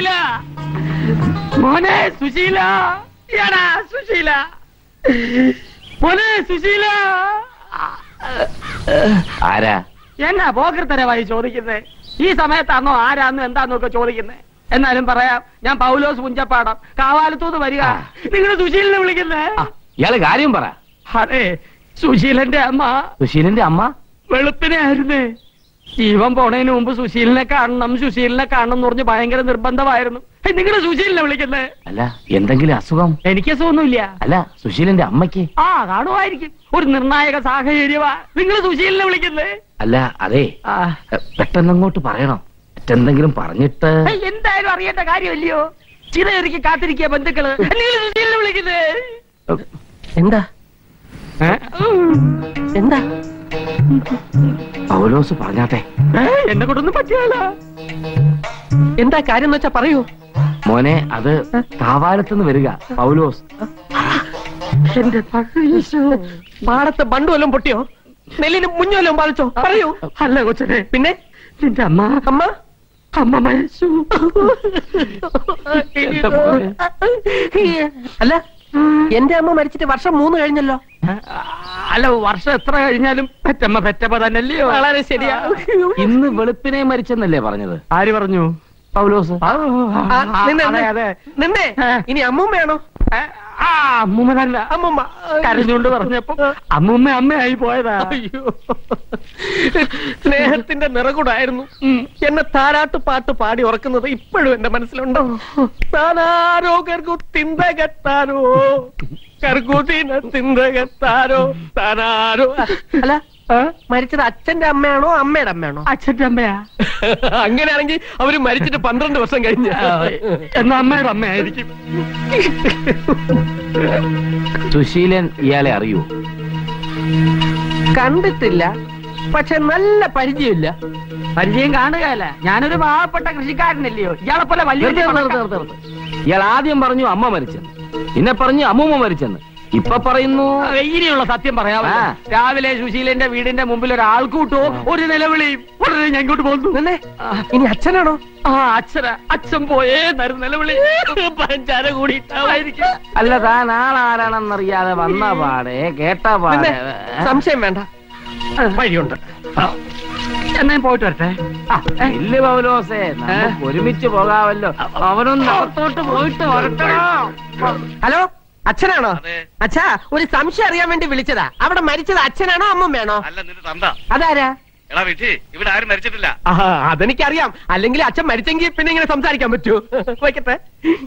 സുശീല മോനെ സുശീല എടാ സുശീല മോനെ സുശീല ആരാ എന്നാ പോക്കർത്തരമായി ചോദിക്കുന്നേ ഈ സമയത്താണോ ആരാന്ന് എന്താന്നൊക്കെ ചോദിക്കുന്നേ എന്നാലും പറയാം ഞാൻ പൗലോസ് പുഞ്ചപ്പാടം കാവാലത്തൂന്ന് വരിക ആ. നിങ്ങൾ സുശീലിനെ വിളിക്കുന്നേ ആ, ഇയാള് കാര്യം പറ അതെ സുശീലന്റെ അമ്മ സുശീലന്റെ അമ്മ വെളുപ്പിനെ ആയിരുന്നേ ജീവൻ പോണതിന് മുമ്പ് സുശീലിനെ കാണണം സുശീലിനെ കാണണം എന്ന് പറഞ്ഞ് ഭയങ്കര നിർബന്ധമായിരുന്നു നിങ്ങൾ സുശീലിനെ വിളിക്കുന്നേ അല്ല എന്തെങ്കിലും അസുഖം എനിക്ക് സുഖമൊന്നുമില്ല അല്ല സുശീലന്റെ അമ്മയ്ക്ക് ആ കാണുമായിരിക്കും ഒരു നിർണായക സാഹചര്യമാ നിങ്ങൾ സുശീലിനെ വിളിക്കുന്നേ അല്ല അതെ ആ എ, പെട്ടെന്നങ്ങോട്ട് പറയണം മറ്റെന്തെങ്കിലും പറഞ്ഞിട്ട് ഏയ്, എന്തായാലും അറിയേണ്ട കാര്യമല്ലയോ ചിറയൊരുക്കി കാത്തിരിക്കുക ബന്ധുക്കള് നിങ്ങൾ സുശീലിനെ വിളിക്കുന്നേ എ, എന്താ ഏ? എന്താ പൗലോസ് പറഞ്ഞാട്ടെ ഏ, എന്നെ കൊണ്ടൊന്നും പറ്റിയല്ല എന്താ കാര്യം എന്ന് വെച്ചാ പറയൂ മോനെ അത് കാവാലത്തുനിന്ന് വരിക പൗലോസ് എന്റെ പകീശോ. പാടത്ത് ബണ്ടു വല്ലതും പൊട്ടിയോ നെല്ലിന് മുഞ്ഞു വല്ലതും ബാധിച്ചോ പറയൂ അല്ല കൊച്ചനെ പിന്നെ നിന്റെ അമ്മ അമ്മ അമ്മ മരിച്ചു എന്റെ മോനെ. അല്ല എന്റെ അമ്മ മരിച്ചിട്ട് വർഷം മൂന്ന് കഴിഞ്ഞല്ലോ അല്ല വർഷം എത്ര കഴിഞ്ഞാലും പെറ്റമ്മ പെറ്റമ്മ തന്നെയല്ലയോ വളരെ ശരിയാ ഇന്ന് വെളുപ്പിനെ മരിച്ചെന്നല്ലേ പറഞ്ഞത് ആര് പറഞ്ഞു പൗലോസ് ആ, ആ, നിന്നെ, അതെ അതെ നിന്നെ ഇനി അമ്മൂമ്മയാണോ ഏ, ആ അമ്മൂമ്മ തന്നെ അമ്മൂമ്മ കരഞ്ഞുകൊണ്ട് പറഞ്ഞപ്പോ അമ്മൂമ്മ അമ്മയായി പോയതാ അയ്യോ സ്നേഹത്തിന്റെ നിറകൂടായിരുന്നു എന്നെ താരാട്ട് പാട്ട് പാടി ഉറക്കുന്നത് ഇപ്പോഴും എന്റെ മനസ്സിലുണ്ടോ താനാരോ കർക്കു തിന്തകത്താരോ കർക്കുതിന തിന്തകത്താരോ താനാരോ അല്ല മരിച്ചത് അച്ഛന്റെ അമ്മയാണോ അമ്മയുടെ അമ്മയാണോ അച്ഛന്റെ അമ്മയാ അങ്ങനെയാണെങ്കിൽ അവര് മരിച്ചിട്ട് പന്ത്രണ്ട് വർഷം കഴിഞ്ഞ് എന്നാ അമ്മയുടെ അമ്മയായിരിക്കും സുശീലൻ ഇയാളെ അറിയൂ കണ്ടിട്ടില്ല പക്ഷെ നല്ല പരിചയമില്ല പരിചയം കാണുകയല്ല ഞാനൊരു പാവപ്പെട്ട കൃഷിക്കാരനല്ലയോ ഇയാളെ പോലെ വലിയ നിർത്ത്, നിർത്ത്, നിർത്ത്, നിർത്ത്. ഇയാൾ ആദ്യം പറഞ്ഞു അമ്മ മരിച്ചെന്ന് പിന്നെ പറഞ്ഞു അമ്മൂമ്മ മരിച്ചെന്ന് ഇപ്പൊ പറയുന്നു ഇനിയുള്ള സത്യം പറയാമോ ആ. രാവിലെ സുശീലന്റെ വീടിന്റെ മുമ്പിൽ ഒരു ആൾക്കൂട്ടോ ഒരു നിലവിളിയും ഉടനെ ഞാൻ ഇങ്ങോട്ട് പോന്നു നിന്നെ ഇനി അച്ഛനാണോ ആ അച്ഛന അച്ഛൻ പോയേ നരു നിലവിളി പഞ്ചാര കൂടിയിട്ടായിരിക്കും അല്ല താൻ ആളാരാണെന്നറിയാതെ വന്ന പാടെ കേട്ട നിന്നെ പാടെ സംശയം വേണ്ട വഴിയുണ്ട് എന്നാ ഞാൻ പോയിട്ട് വരട്ടെ ആ, ഏ, ഇല്ല പൗലോസേ നമുക്ക് ഒരുമിച്ച് പോകാമല്ലോ അവനൊന്നും അകത്തോട്ട് പോയിട്ട് വരട്ടോ ഹലോ അച്ഛനാണോ അച്ഛാ ഒരു സംശയം അറിയാൻ വേണ്ടി വിളിച്ചതാ അവിടെ മരിച്ചത് അച്ഛനാണോ അമ്മമ്മയാണോ അല്ല നിന്റെ തന്ത അതാരാ എടാ വിധി ഇവിടെ ആരും മരിച്ചിട്ടില്ല ആ അതെനിക്കറിയാം അല്ലെങ്കിൽ അച്ഛൻ മരിച്ചെങ്കിൽ പിന്നെ ഇങ്ങനെ സംസാരിക്കാൻ പറ്റൂ വയ്ക്കട്ടെ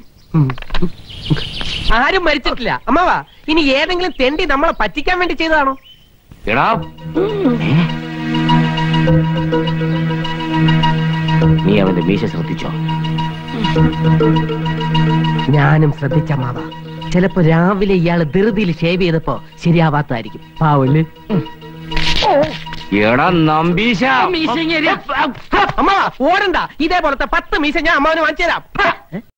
ആരും മരിച്ചിട്ടില്ല അമ്മാവാ ഇനി ഏതെങ്കിലും തെണ്ടി നമ്മളെ പറ്റിക്കാൻ വേണ്ടി ചെയ്തതാണോ എടാ ഏ? നീ അവന്റെ മീശ ശ്രദ്ധിച്ചോ ഞാനും ശ്രദ്ധിച്ച മാവ ചിലപ്പോ രാവിലെ ഇയാള് ധൃതിയിൽ ഷേവ് ചെയ്തപ്പോ ശരിയാവാത്തായിരിക്കും പാവല്ലേ എടാ നമ്പീശ മീശങ്ങേരി. അമ്മ ഓടണ്ട ഇതേപോലത്തെ പത്ത് മീശ ഞാൻ അമ്മാവന് വാങ്ങിച്ചു തരാം